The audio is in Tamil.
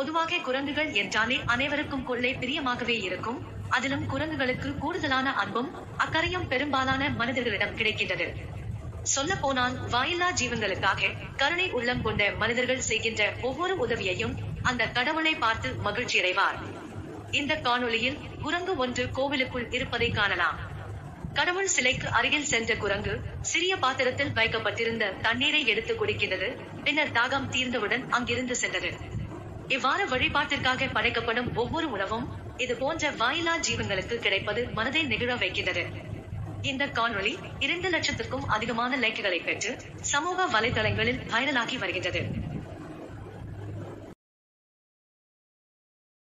பொதுவாக குரங்குகள் என்றாலே அனைவருக்கும் கொள்ளை பிரியமாகவே இருக்கும் அதிலும் குரங்குகளுக்கு கூடுதலான அன்பும் அக்கறையும் பெரும்பாலான மனிதர்களிடம் கிடைக்கின்றது சொல்ல போனால் வாயில்லா ஜீவன்களுக்காக கருணை உள்ளம் கொண்ட மனிதர்கள் செய்கின்ற ஒவ்வொரு உதவியையும் அந்த கடவுளை பார்த்து மகிழ்ச்சியடைவார் இந்த காணொளியில் குரங்கு ஒன்று கோவிலுக்குள் இருப்பதை காணலாம் கடவுள் சிலைக்கு அருகில் சென்ற குரங்கு சிறிய பாத்திரத்தில் வைக்கப்பட்டிருந்த தண்ணீரை எடுத்து குடிக்கின்றது பின்னர் தாகம் தீர்ந்தவுடன் அங்கிருந்து சென்றது இவ்வாறு வழிபாட்டிற்காக படைக்கப்படும் ஒவ்வொரு உணவும் இது போன்ற வாயிலா ஜீவன்களுக்கு கிடைப்பது மனதை நெகிழ வைக்கின்றது இந்த காணொளி இரண்டு லட்சத்திற்கும் அதிகமான லைக்குகளை பெற்று சமூக வலைதளங்களில் வைரலாகி வருகின்றது